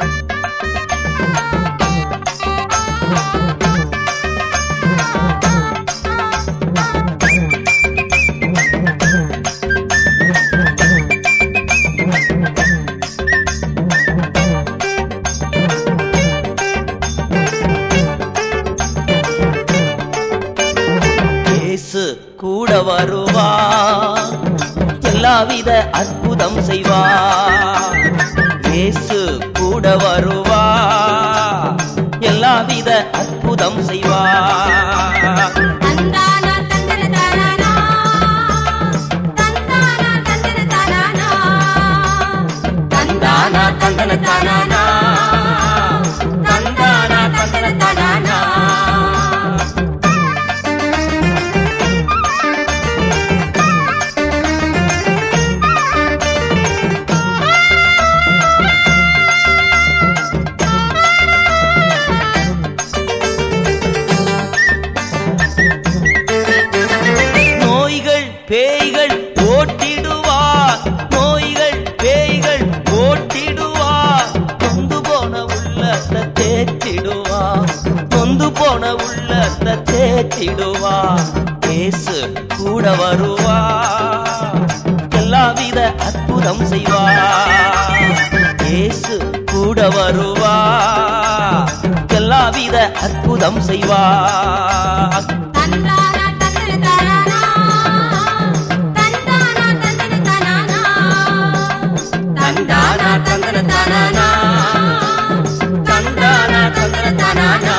இயேசு கூட வருவா எல்லாவித அற்புதம் செய்வா இயேசு கூட வருவா எல்லாவித அற்புதம் செய்வா தந்தானா தந்தன தானானா தந்தானா தந்தன தானானா தந்தானா தந்தன தானானா தந்தானா தந்தன தானானா நோய்கள் பேய்கள் ஓட்டிடுவார் நோய்கள் பேய்கள் ஓட்டிடுவார் நொந்து போன உள்ளத்தை தேற்றிடுவார் நொந்து போன உள்ளத்தை தேற்றிடுவார் இயேசு கூட வருவார் எல்லாவித அற்புதம் செய்வார் இயேசு கூட வருவார் எல்லாவித அற்புதம் செய்வார் தந்தானா தந்தன தானானா தந்தானா தந்தன தானானா தந்தானா தந்தன தானானா தந்தானா தந்தன தானானா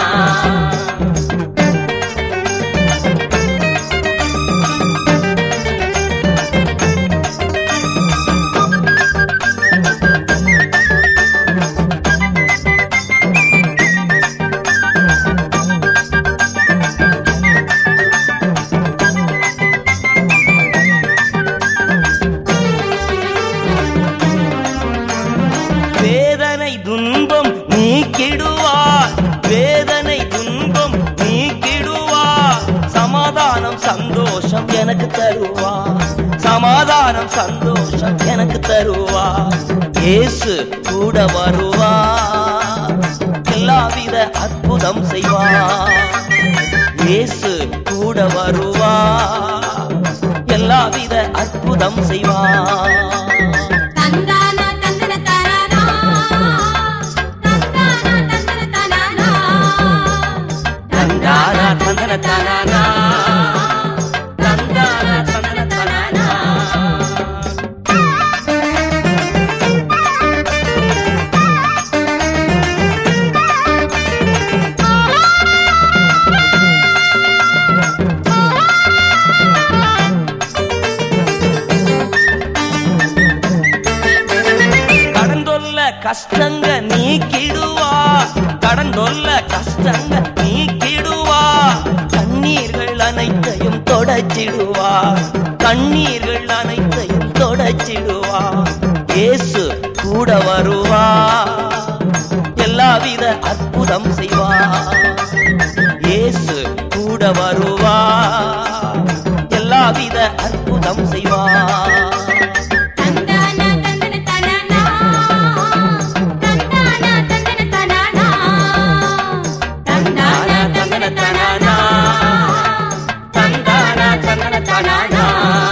வேதனை துன்பம் நீக்கிடுவார் வேதனை துன்பம் நீக்கிடுவார் சமாதானம் சந்தோஷம் எனக்கு தருவார் சமாதானம் சந்தோஷம் எனக்கு தருவார் இயேசு கூட வருவார் எல்லாவித அற்புதம் செய்வார் இயேசு கூட வருவார் எல்லாவித அற்புதம் செய்வார் தந்தானா தந்தன தானானா தந்தானா தந்தன தானானா தந்தானா தந்தன தானானா தந்தானா தந்தன தானானா கடந்தொல்ல கஷ்டங்க நீக்கிடுவா கடந்தொல்ல கஷ்டங்க நீக்கிடுவா கண்ணீர்கள் அனைத்தையும் தொடச்சிடுவா கண்ணீர்கள் அனைத்தையும் தொடச்சிடுவா இயேசு கூட வருவா எல்லாவித அற்புதம் செய்வா இயேசு கூட வருவா எல்லாவித அற்புதம் செய்வா தந்தானா தந்தன தானானா தந்தானா தந்தன தானானா தந்தானா தந்தன தானானா தந்தானா தந்தன தானானா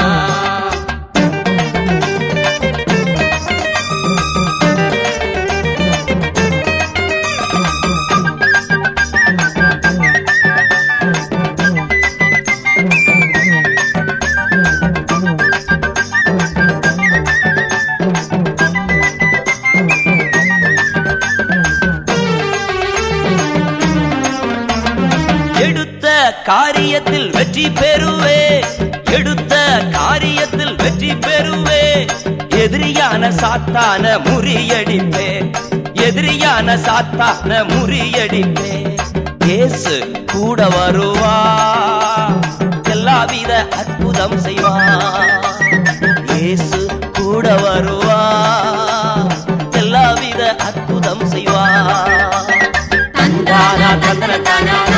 எடுத்த காரியத்தில் வெற்றி பெறுவே எடுத்த காரியத்தில் வெற்றி பெறுவே எதிரியான சாத்தான முறியடிப்பே எதிரியான சாத்தான முறியடிப்பே இயேசு கூட வருவா எல்லாவித அற்புதம் செய்வா இயேசு கூட வருவா எல்லாவித அற்புதம் செய்வா தந்தானா தந்தன தானா